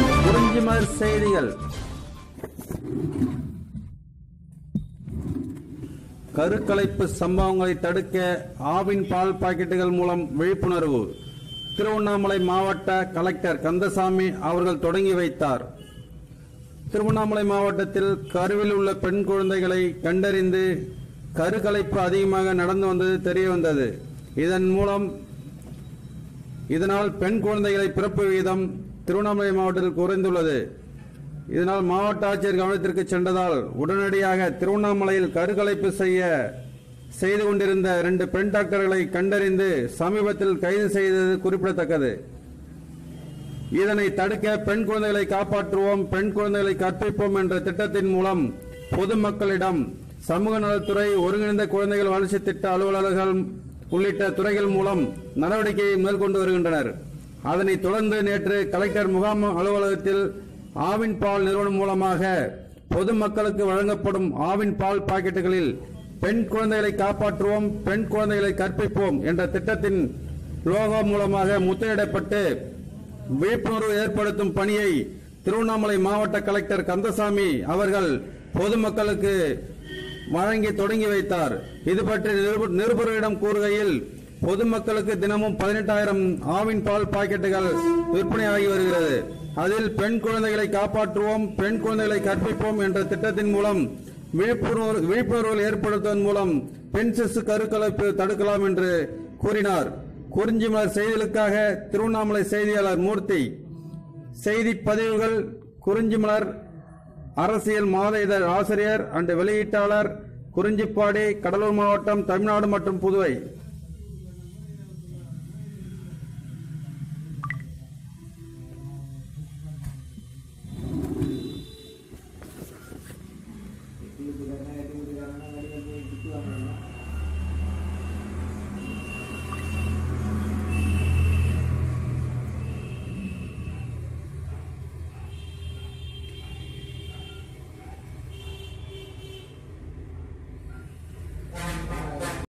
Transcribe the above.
குறிஞ்சிமலர் செய்திகள் கருக்கலைப்பு சம்பவங்களை தடுக்க ஆவின் பால் பாக்கெட்டுகள் மூலம் விழிப்புணர்வு திருவண்ணாமலை மாவட்ட கலெக்டர் கந்தசாமி அவர்கள் தொடங்கி வைத்தார் திருவண்ணாமலை மாவட்டத்தில் கருவில் உள்ள பெண் குழந்தைகளை கண்டறிந்து கருக்கலைப்பு அதிகமாக நடந்து வந்தது தெரிய வந்தது இதன் மூலம் இதனால் பெண் குழந்தைகளை பிறப்பு விகிதம் திருவண்ணாமலை மாவட்டத்தில் குறைந்துள்ளது இதனால் மாவட்ட ஆட்சியர் கவனத்திற்கு சென்றதால் உடனடியாக திருவண்ணாமலையில் கருக்கலைப்பு செய்ய செய்து கொண்டிருந்த இரண்டு பெண் டாக்டர்களை கண்டறிந்து சமீபத்தில் கைது செய்தது குறிப்பிடத்தக்கது இதனை தடுக்க பெண் குழந்தைகளை காப்பாற்றுவோம் பெண் குழந்தைகளை கற்பிப்போம் என்ற திட்டத்தின் மூலம் பொதுமக்களிடம் சமூக நலத்துறை ஒருங்கிணைந்த குழந்தைகள் வளர்ச்சி திட்ட அலுவலர்கள் உள்ளிட்ட துறைகள் மூலம் நடவடிக்கையை மேற்கொண்டு வருகின்றனர் அதனைத் தொடர்ந்து நேற்று கலெக்டர் முகாம் அலுவலகத்தில் ஆவின் பால் நிறுவனம் மூலமாக பொதுமக்களுக்கு வழங்கப்படும் ஆவின் பால் பாக்கெட்டுகளில் பெண் குழந்தைகளை காப்பாற்றுவோம் பெண் குழந்தைகளை கற்பிப்போம் என்ற திட்டத்தின் லோகோ மூலமாக முத்திரையிடப்பட்டு விழிப்புணர்வு ஏற்படுத்தும் பணியை திருவண்ணாமலை மாவட்ட கலெக்டர் கந்தசாமி அவர்கள் பொதுமக்களுக்கு வழங்கி தொடங்கி வைத்தார் இது பற்றி நிருப- நிருபர்களிடம் கூறுகையில் பொதுமக்களுக்கு தினமும் பதினெட்டாயிரம் ஆவின் பால் பாக்கெட்டுகள் விற்பனையாகி வருகிறது அதில் பெண் குழந்தைகளை காப்பாற்றுவோம் பெண் குழந்தைகளை கற்பிப்போம் என்ற திட்டத்தின் மூலம் விழிப்புணர்வு விழிப்புணர்வு ஏற்படுத்துவதன் மூலம் பெண் சிசு கருக்கலைப்பு தடுக்கலாம் என்று கூறினார் குறிஞ்சிமலர் செய்திகளுக்காக திருவண்ணாமலை செய்தியாளர் மூர்த்தி செய்தி பதிவுகள் குறிஞ்சிமலர் அரசியல் மாத இதழ் ஆசிரியர் அண்ட் வெளியீட்டாளர் குறிஞ்சிப்பாடி கடலூர் மாவட்டம் தமிழ்நாடு மற்றும் புதுவை